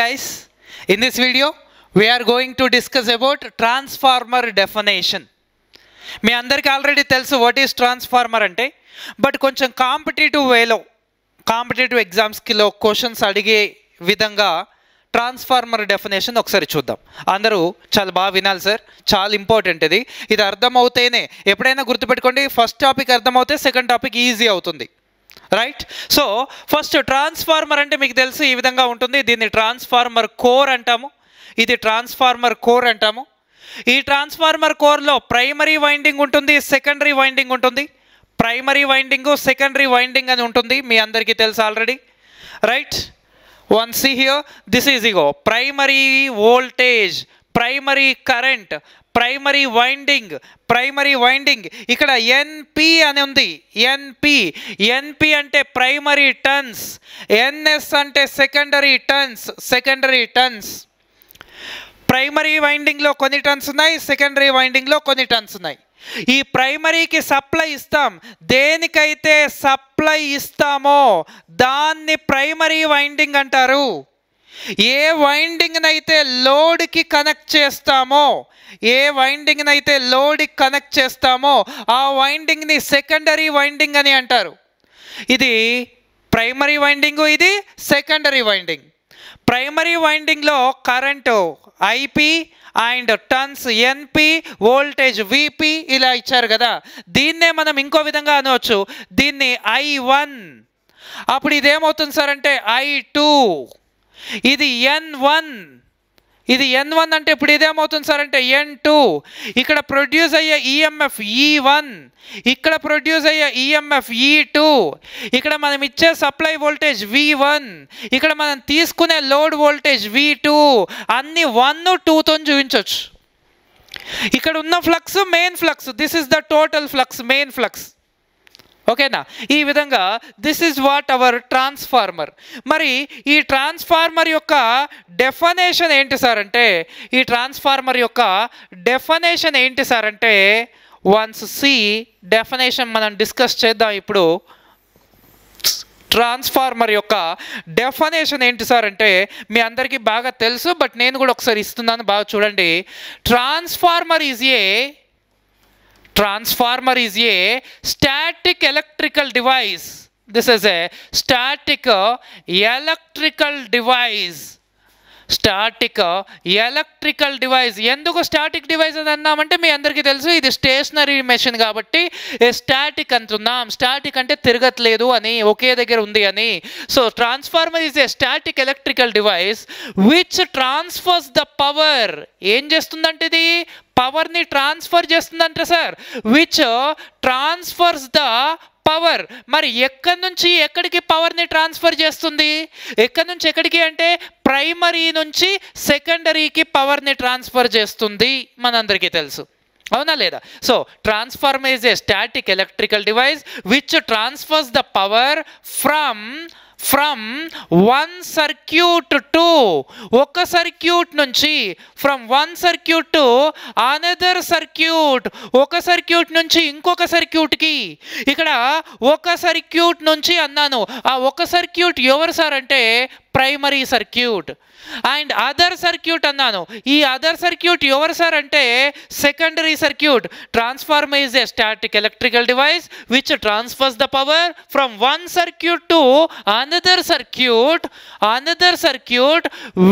guys, in this video we are going to discuss about transformer definition. మీ అందరికీ already తెలుసు what is transformer అంటే but కొంచెం competitive వేలో competitive ఎగ్జామ్స్కిలో questions అడిగే విధంగా ట్రాన్స్ఫార్మర్ డెఫినేషన్ ఒకసారి చూద్దాం అందరూ చాలా బాగా వినాలి సార్ చాలా ఇంపార్టెంట్ ఇది ఇది అర్థమవుతేనే ఎప్పుడైనా గుర్తుపెట్టుకోండి ఫస్ట్ టాపిక్ అర్థమవుతే సెకండ్ టాపిక్ ఈజీ అవుతుంది రైట్ సో ఫస్ట్ ట్రాన్స్ఫార్మర్ అంటే మీకు తెలుసు ఈ విధంగా ఉంటుంది దీన్ని ట్రాన్స్ఫార్మర్ కోర్ అంటాము ఇది ట్రాన్స్ఫార్మర్ కోర్ అంటాము ఈ ట్రాన్స్ఫార్మర్ కోర్లో ప్రైమరీ వైండింగ్ ఉంటుంది సెకండరీ వైండింగ్ ఉంటుంది ప్రైమరీ వైండింగ్ సెకండరీ వైండింగ్ అని ఉంటుంది మీ అందరికీ తెలుసు already right one see here this is ఇగో primary voltage primary current primary winding primary winding ఇక్కడ ఎన్పి అని ఉంది ఎన్పి ఎన్పి అంటే ప్రైమరీ టన్స్ ఎన్ఎస్ అంటే secondary turns secondary turns primary వైండింగ్లో కొన్ని టన్స్ ఉన్నాయి సెకండరీ వైండింగ్లో కొన్ని టన్స్ ఉన్నాయి ఈ ప్రైమరీకి సప్లై ఇస్తాం దేనికైతే సప్లై ఇస్తామో దాన్ని ప్రైమరీ వైండింగ్ అంటారు ఏ వైండింగ్నైతే లోడ్కి కనెక్ట్ చేస్తామో ఏ వైండింగ్నైతే లోడ్కి కనెక్ట్ చేస్తామో ఆ వైండింగ్ని సెకండరీ వైండింగ్ అని అంటారు ఇది ప్రైమరీ వైండింగ్ ఇది సెకండరీ వైండింగ్ ప్రైమరీ వైండింగ్లో current IP and turns NP voltage VP ఇలా ఇచ్చారు కదా దీన్నే మనం ఇంకో విధంగా అనవచ్చు దీన్ని ఐ వన్ అప్పుడు ఇదేమవుతుంది సార్ అంటే ఐ టూ ఇది ఎన్ వన్ ఇది ఎన్ వన్ అంటే ఇప్పుడు ఇదేమవుతుంది సార్ అంటే ఎన్ టూ ఇక్కడ ప్రొడ్యూస్ అయ్యే ఈఎంఎఫ్ ఈ వన్ ఇక్కడ ప్రొడ్యూస్ అయ్యే ఈఎంఎఫ్ ఈ టూ ఇక్కడ మనం ఇచ్చే సప్లై వోల్టేజ్ వి వన్ ఇక్కడ మనం తీసుకునే లోడ్ వోల్టేజ్ వి టూ అన్ని వన్ టూతో చూపించవచ్చు ఇక్కడ ఉన్న flux main flux this is the total flux main flux ఓకేనా ఈ విధంగా this is what our transformer మరి ఈ ట్రాన్స్ఫార్మర్ యొక్క డెఫనేషన్ ఏంటి సార్ అంటే ఈ ట్రాన్స్ఫార్మర్ యొక్క డెఫనేషన్ ఏంటి సార్ అంటే వన్స్ సి డెఫనేషన్ మనం డిస్కస్ చేద్దాం ఇప్పుడు ట్రాన్స్ఫార్మర్ యొక్క డెఫనేషన్ ఏంటి సార్ అంటే మీ అందరికీ బాగా తెలుసు బట్ నేను కూడా ఒకసారి ఇస్తున్నాను బాగా చూడండి transformer is a transformer is a static electrical device this is a static uh, electrical device static electrical device ఎందుకు స్టాటిక్ డివైస్ అని అన్నామంటే మీ అందరికీ తెలుసు ఇది స్టేషనరీ మెషిన్ కాబట్టి స్టాటిక్ అంటున్నాం స్టాటిక్ అంటే తిరగట్లేదు అని ఒకే దగ్గర ఉంది అని so transformer is a static electrical device which transfers the power ఏం చేస్తుందంటే ఇది పవర్ని ట్రాన్స్ఫర్ చేస్తుందంటే sir which transfers the power మరి ఎక్కడి నుంచి ఎక్కడికి పవర్ని ట్రాన్స్ఫర్ చేస్తుంది ఎక్కడి నుంచి ఎక్కడికి అంటే ప్రైమరీ నుంచి సెకండరీకి పవర్ని ట్రాన్స్ఫర్ చేస్తుంది మనందరికీ తెలుసు అవునా లేదా so transformer is a static electrical device which transfers the power from from one circuit to ఒక సర్క్యూట్ నుంచి from one circuit to another circuit ఒక సర్క్యూట్ నుంచి ఇంకొక సర్క్యూట్కి ఇక్కడ ఒక సర్క్యూట్ నుంచి అన్నాను ఆ ఒక సర్క్యూట్ ఎవరు సార్ అంటే primary circuit and other circuit అన్నాను ఈ అదర్ సర్క్యూట్ ఎవరు సార్ అంటే secondary circuit transformer is a static electrical device which transfers the power from one circuit to another circuit another circuit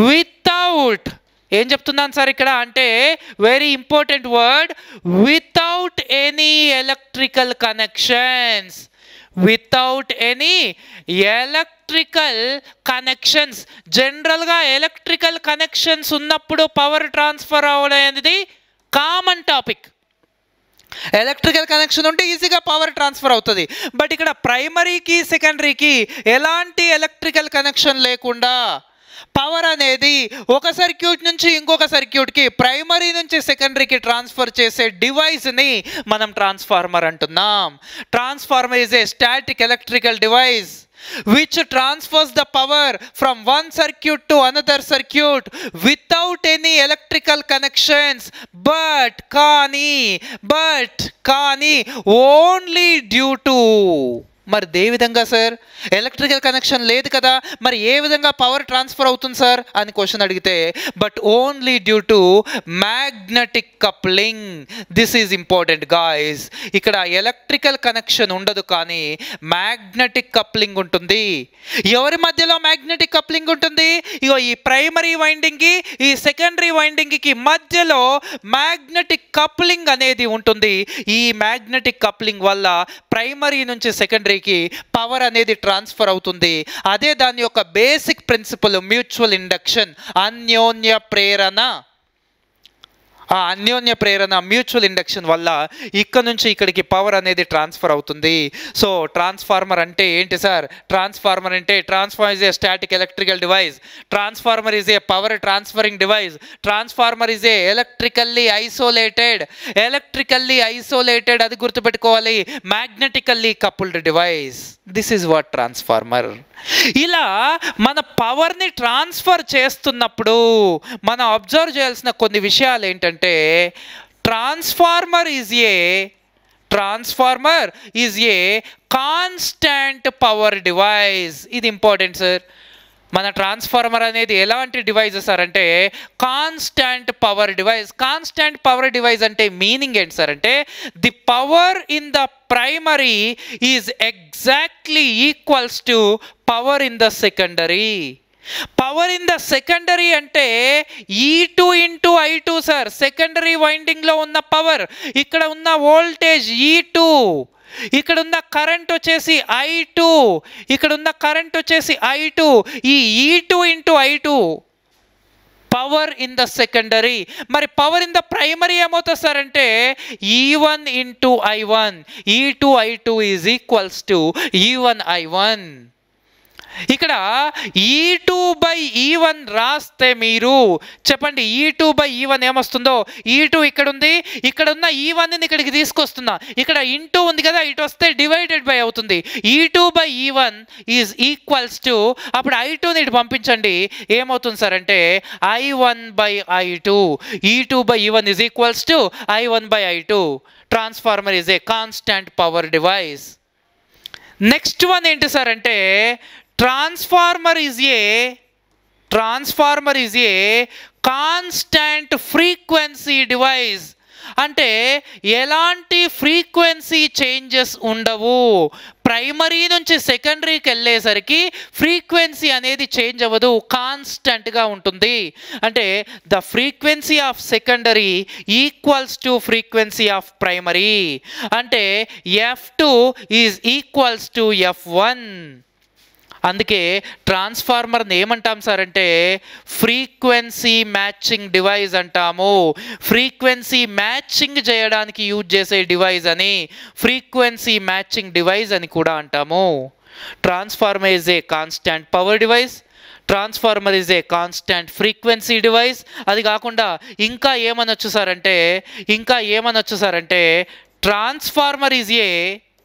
without ఏం చెప్తున్నాను sir ఇక్కడ అంటే very important word without any electrical connections without any electrical connections జనరల్గా electrical connections ఉన్నప్పుడు power transfer అవ్వడం అనేది common topic electrical connection ఉంటే ఈజీగా పవర్ ట్రాన్స్ఫర్ అవుతుంది బట్ ఇక్కడ ప్రైమరీకి సెకండరీకి ఎలాంటి ఎలక్ట్రికల్ కనెక్షన్ లేకుండా పవర్ అనేది ఒక సర్క్యూట్ నుంచి ఇంకొక సర్క్యూట్కి ప్రైమరీ నుంచి సెకండరీకి ట్రాన్స్ఫర్ చేసే డివైస్ని మనం ట్రాన్స్ఫార్మర్ అంటున్నాం transformer is a static electrical device which transfers the power from one circuit to another circuit without any electrical connections but kani but kani only due to మరి ఏ విధంగా sir electrical connection లేదు కదా మరి ఏ విధంగా power transfer అవుతుంది sir అని క్వశ్చన్ అడిగితే but only due to magnetic coupling this is important guys ఇక్కడ ఎలక్ట్రికల్ కనెక్షన్ ఉండదు కానీ మ్యాగ్నెటిక్ కప్లింగ్ ఉంటుంది ఎవరి మధ్యలో మ్యాగ్నెటిక్ కప్లింగ్ ఉంటుంది ఇగో ఈ ప్రైమరీ వైండింగ్కి ఈ సెకండరీ వైండింగ్కి మధ్యలో మ్యాగ్నెటిక్ కప్లింగ్ అనేది ఉంటుంది ఈ మ్యాగ్నెటిక్ కప్లింగ్ వల్ల ప్రైమరీ నుంచి సెకండరీకి పవర్ అనేది ట్రాన్స్ఫర్ అవుతుంది అదే దాని యొక్క బేసిక్ ప్రిన్సిపల్ మ్యూచువల్ ఇండక్షన్ అన్యోన్య ప్రేరణ ఆ అన్యోన్య ప్రేరణ మ్యూచువల్ ఇండక్షన్ వల్ల ఇక్కడ నుంచి ఇక్కడికి పవర్ అనేది ట్రాన్స్ఫర్ అవుతుంది సో ట్రాన్స్ఫార్మర్ అంటే ఏంటి సార్ ట్రాన్స్ఫార్మర్ అంటే transformer is a static electrical device transformer is a power transferring device transformer is a electrically isolated electrically isolated అది గుర్తుపెట్టుకోవాలి magnetically coupled device this is what transformer ఇలా మన పవర్ని transfer చేస్తున్నప్పుడు మనం అబ్జర్వ్ చేయాల్సిన కొన్ని విషయాలు ఏంటంటే transformer is a transformer is a constant power device ఇది ఇంపార్టెంట్ సార్ మన ట్రాన్స్ఫార్మర్ అనేది ఎలాంటి డివైస్ సార్ అంటే constant power device constant power device అంటే మీనింగ్ ఏంటి సార్ అంటే the power in the primary is exactly equals to power in the secondary power in the secondary అంటే E two into I two sir secondary వైండింగ్లో ఉన్న power ఇక్కడ ఉన్న voltage ఈ two ఇక్కడ ఉన్న కరెంట్ వచ్చేసి ఐ టూ ఇక్కడ ఉన్న కరెంట్ వచ్చేసి I two E E two into I two power in the secondary మరి పవర్ ఇన్ ద ప్రైమరీ ఏమవుతుంది సార్ అంటే E one into I one E two I two is equals to E one I one ఇక్కడ E two by E one రాస్తే మీరు చెప్పండి E two by E one ఏమొస్తుందో E two ఇక్కడ ఉంది ఇక్కడ ఉన్న ఈ వన్ని ఇక్కడికి తీసుకొస్తున్నా ఇక్కడ ఇంటూ ఉంది కదా ఇటు వస్తే డివైడెడ్ బై అవుతుంది E two by E one is equals to అప్పుడు ఐ టూని ఇటు పంపించండి ఏమవుతుంది సార్ అంటే I one by I two E two by E one is equals to I one by I two transformer is a constant power device next one ఏంటి sir అంటే transformer is a transformer is a constant frequency device అంటే ఎలాంటి frequency changes ఉండవు primary నుంచి సెకండరీకి వెళ్ళేసరికి frequency అనేది change అవ్వదు కాన్స్టెంట్గా ఉంటుంది అంటే the frequency of secondary equals to frequency of primary అంటే F two is equals to F one అందుకే ట్రాన్స్ఫార్మర్ని ఏమంటాం సార్ అంటే ఫ్రీక్వెన్సీ మ్యాచింగ్ డివైస్ అంటాము ఫ్రీక్వెన్సీ మ్యాచింగ్ చేయడానికి యూజ్ చేసే డివైస్ అని ఫ్రీక్వెన్సీ మ్యాచింగ్ డివైస్ అని కూడా అంటాము transformer is a constant power device transformer is a constant frequency device అది కాకుండా ఇంకా ఏమనొచ్చు సార్ అంటే ఇంకా ఏమనొచ్చు సార్ అంటే transformer is a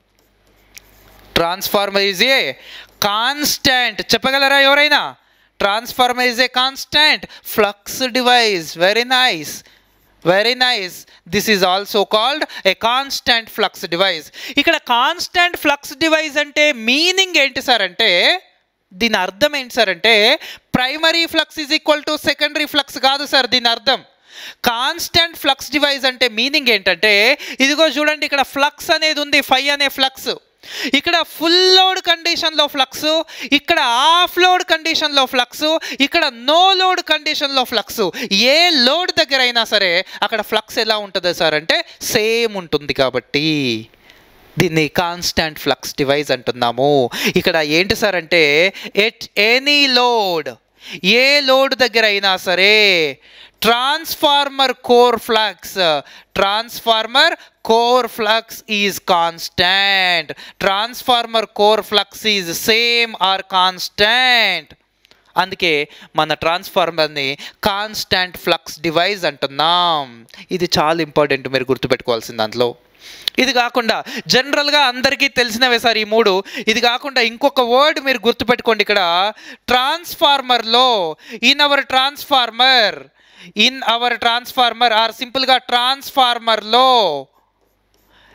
transformer is a constant చెప్పగలరా ఎవరైనా transformer is a constant flux device very nice very nice this is also called a constant flux device ఇక్కడ కాన్స్టాంట్ ఫ్లక్స్ డివైస్ అంటే మీనింగ్ ఏంటి sir అంటే దీని అర్థం ఏంటి సార్ అంటే primary flux is equal to secondary flux కాదు sir దీని అర్థం కాన్స్టెంట్ ఫ్లక్స్ డివైస్ అంటే మీనింగ్ ఏంటంటే ఇదిగో చూడండి ఇక్కడ ఫ్లక్స్ అనేది ఉంది ఫై అనే ఫ్లక్స్ ఇక్కడ ఫుల్ లోడ్ కండిషన్లో ఫ్లక్స్ ఇక్కడ ఆఫ్ లోడ్ కండిషన్లో ఫ్లక్స్ ఇక్కడ నో లోడ్ కండిషన్లో ఫ్లక్స్ ఏ లోడ్ దగ్గర అయినా సరే అక్కడ ఫ్లక్స్ ఎలా ఉంటుంది సార్ అంటే సేమ్ ఉంటుంది కాబట్టి దీన్ని కాన్స్టాంట్ ఫ్లక్స్ డివైస్ అంటున్నాము ఇక్కడ ఏంటి సార్ అంటే ఎట్ ఎనీ లోడ్ ఏ లోడ్ దగ్గర అయినా సరే transformer core flux transformer core flux is constant transformer core flux is same or constant అందుకే మన ట్రాన్స్ఫార్మర్ని కాన్స్టాంట్ ఫ్లక్స్ డివైస్ అంటున్నాం ఇది చాలా ఇంపార్టెంట్ మీరు గుర్తుపెట్టుకోవాల్సింది దాంట్లో ఇది కాకుండా జనరల్గా అందరికీ తెలిసినవే సార్ ఈ మూడు ఇది కాకుండా ఇంకొక వర్డ్ మీరు గుర్తుపెట్టుకోండి ఇక్కడ ట్రాన్స్ఫార్మర్లో in our transformer in our transformer or సింపుల్గా ట్రాన్స్ఫార్మర్లో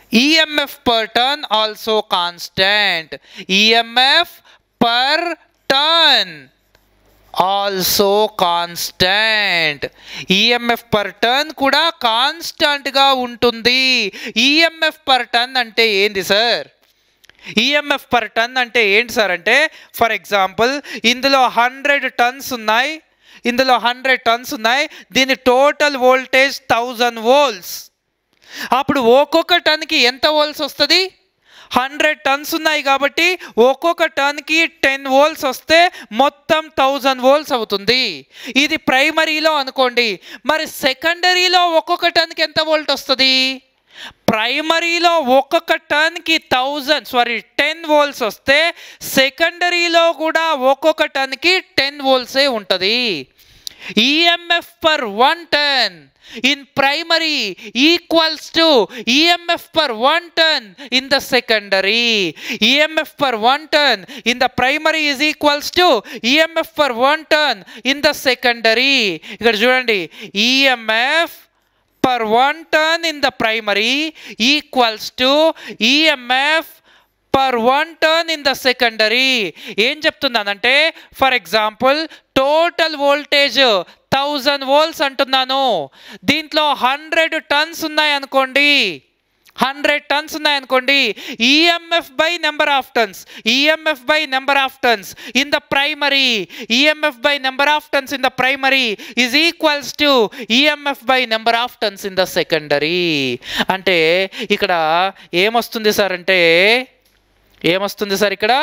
EMF per turn also constant EMF per turn also constant EMF per turn కూడా కాన్స్టంట్గా ఉంటుంది ఈఎంఎఫ్ పర్ టర్న్ అంటే ఏంది సార్ ఈఎంఎఫ్ పర్ టన్ అంటే ఏంటి సార్ అంటే ఫర్ ఎగ్జాంపుల్ ఇందులో హండ్రెడ్ టన్స్ ఉన్నాయి ఇందులో హండ్రెడ్ టన్స్ ఉన్నాయి దీని టోటల్ వోల్టేజ్ థౌజండ్ వోల్స్ అప్పుడు ఒక్కొక్క టన్కి ఎంత వోల్స్ వస్తుంది హండ్రెడ్ టన్స్ ఉన్నాయి కాబట్టి ఒక్కొక్క టన్కి టెన్ వోల్స్ వస్తే మొత్తం థౌజండ్ వోల్స్ అవుతుంది ఇది ప్రైమరీలో అనుకోండి మరి సెకండరీలో ఒక్కొక్క టన్కి ఎంత వోల్ట్ వస్తుంది ప్రైమరీలో ఒక్కొక్క టర్న్కి థౌజండ్ సారీ టెన్ వోల్స్ వస్తే సెకండరీలో కూడా ఒక్కొక్క టర్న్కి టెన్ వోల్సే ఉంటుంది EMF per one turn in primary equals to EMF per one turn in the secondary EMF per one turn in the primary is equals to EMF per one turn in the secondary ఇక్కడ చూడండి EMF per one turn in the primary equals to EMF per one turn in the secondary ఏం చెప్తున్నానంటే for example total voltage thousand volts అంటున్నాను దీంట్లో hundred turns ఉన్నాయి అనుకోండి hundred turns ఉన్నాయనుకోండి EMF by number of turns EMF by number of turns in the primary EMF by number of turns in the primary is equals to EMF by number of turns in the secondary అంటే ఇక్కడ ఏమొస్తుంది sir అంటే ఏమొస్తుంది sir ఇక్కడ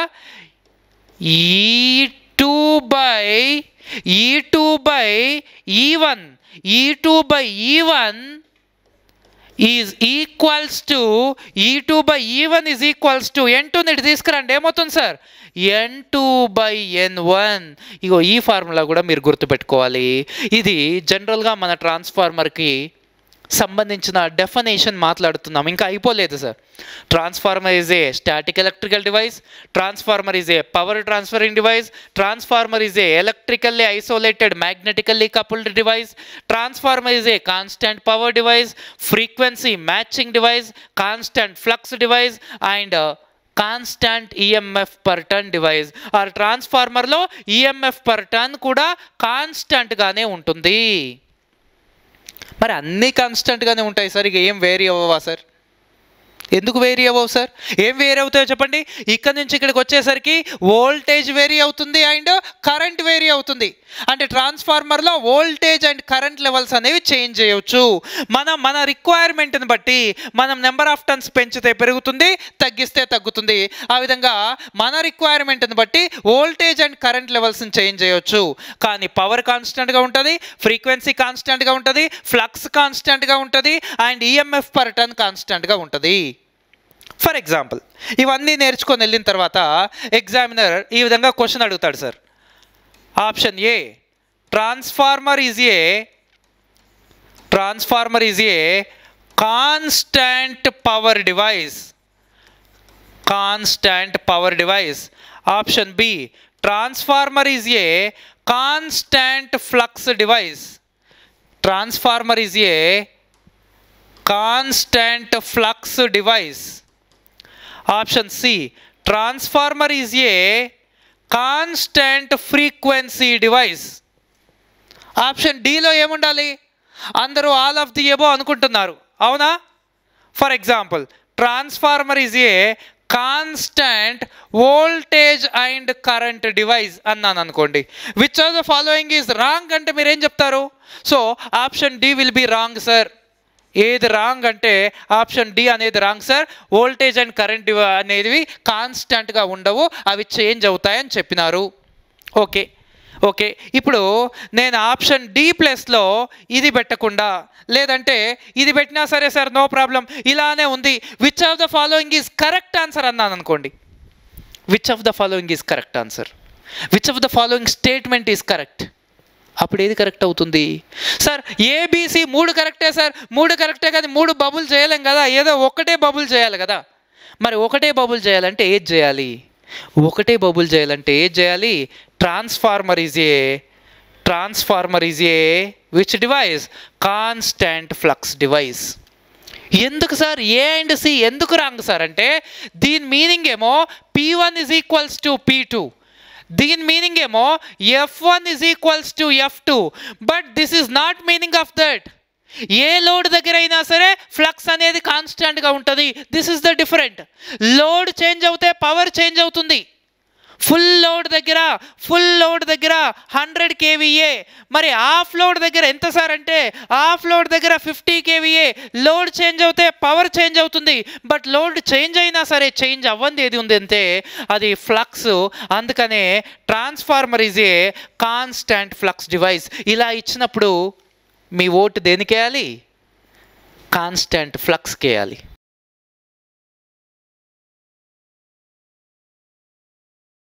E two by E two by E one E two by E one is equals to E two by E one is equals to N two ఇటు తీసుకురండి ఏమవుతుంది sir N two by N one ఇగో ఈ formula కూడా మీరు గుర్తుపెట్టుకోవాలి ఇది జనరల్గా మన ట్రాన్స్ఫార్మర్కి సంబంధించిన డెఫినేషన్ మాట్లాడుతున్నాం ఇంకా అయిపోలేదు sir transformer is a static electrical device transformer is a power transferring device transformer is a electrically isolated magnetically coupled device transformer is a constant power device frequency matching device constant flux device and constant EMF per turn device ఆ ట్రాన్స్ఫార్మర్లో EMF per టన్ కూడా కాన్స్టంట్గానే ఉంటుంది మరి అన్నీ కాన్స్టెంట్గానే ఉంటాయి sir ఇక ఏం vary అవ్వవా సార్ ఎందుకు వేరీ అవ్వవు సార్ ఏం వేరీ అవుతాయో చెప్పండి ఇక్కడ నుంచి ఇక్కడికి వచ్చేసరికి వోల్టేజ్ వేరీ అవుతుంది అండ్ కరెంట్ వేరీ అవుతుంది అంటే ట్రాన్స్ఫార్మర్లో వోల్టేజ్ అండ్ కరెంట్ లెవెల్స్ అనేవి చేంజ్ చేయవచ్చు మనం మన రిక్వైర్మెంట్ని బట్టి మనం నెంబర్ ఆఫ్ టన్స్ పెంచితే పెరుగుతుంది తగ్గిస్తే తగ్గుతుంది ఆ విధంగా మన రిక్వైర్మెంట్ని బట్టి వోల్టేజ్ అండ్ కరెంట్ లెవెల్స్ని చేంజ్ చేయవచ్చు కానీ పవర్ కాన్స్టెంట్గా ఉంటుంది ఫ్రీక్వెన్సీ కాన్స్టెంట్గా ఉంటుంది ఫ్లక్స్ కాన్స్టెంట్గా ఉంటుంది అండ్ ఈఎంఎఫ్ పర్ టన్ కాన్స్టెంట్గా ఉంటుంది ఫర్ ఎగ్జాంపుల్ ఇవన్నీ నేర్చుకొని వెళ్ళిన తర్వాత ఎగ్జామినర్ ఈ విధంగా క్వశ్చన్ అడుగుతాడు sir option A transformer is a transformer is a constant power device constant power device option B transformer is a constant flux device transformer is a constant flux device option C transformer is a constant frequency device option డిలో ఏముండాలి అందరూ all of the above అనుకుంటున్నారు అవునా for example transformer is a constant voltage and current device అన్నాను అనుకోండి which of the following is wrong అంటే మీరు ఏం చెప్తారు so option D will be wrong sir ఏది రాంగ్ అంటే ఆప్షన్ డి అనేది wrong sir voltage and current అనేవి కాన్స్టెంట్గా ఉండవు అవి చేంజ్ అవుతాయని చెప్పినారు ఓకే ఓకే ఇప్పుడు నేను ఆప్షన్ డి ప్లస్లో ఇది పెట్టకుండా లేదంటే ఇది పెట్టినా సరే సార్ నో ప్రాబ్లం ఇలానే ఉంది which of the following is correct answer అన్నాను అనుకోండి which of the following is correct answer which of the following statement is correct అప్పుడు ఏది కరెక్ట్ అవుతుంది సార్ ఏబిసి మూడు కరెక్టే సార్ మూడు కరెక్టే కానీ మూడు బబుల్ చేయలేం కదా ఏదో ఒకటే బబుల్ చేయాలి కదా మరి ఒకటే బబుల్ చేయాలంటే ఏది చేయాలి ఒకటే బబుల్ చేయాలంటే ఏది చేయాలి transformer is a transformer is a which device constant flux device ఎందుకు సార్ ఏ అండ్ సి ఎందుకు రాంగ్ సార్ అంటే దీని మీనింగ్ ఏమో P one is equals to P two దీని మీనింగ్ ఏమో F one is equals to F two but this is not meaning of that ఏ load దగ్గర అయినా సరే ఫ్లక్స్ అనేది కాన్స్టాంట్గా ఉంటుంది this is the different load change అవుతే పవర్ చేంజ్ అవుతుంది ఫుల్ లోడ్ దగ్గర ఫుల్ లోడ్ దగ్గర హండ్రెడ్ కేవీఏ మరి హాఫ్ లోడ్ దగ్గర ఎంత సార్ అంటే హాఫ్ లోడ్ దగ్గర ఫిఫ్టీ కేవీఏ లోడ్ చేంజ్ అవుతే పవర్ చేంజ్ అవుతుంది బట్ లోడ్ చేంజ్ అయినా సరే చేంజ్ అవ్వంది ఏది ఉంది అంటే అది ఫ్లక్స్ అందుకనే transformer is a constant flux device ఇలా ఇచ్చినప్పుడు మీ ఓటు దేనికి వేయాలి కాన్స్టాంట్ ఫ్లక్స్కి వేయాలి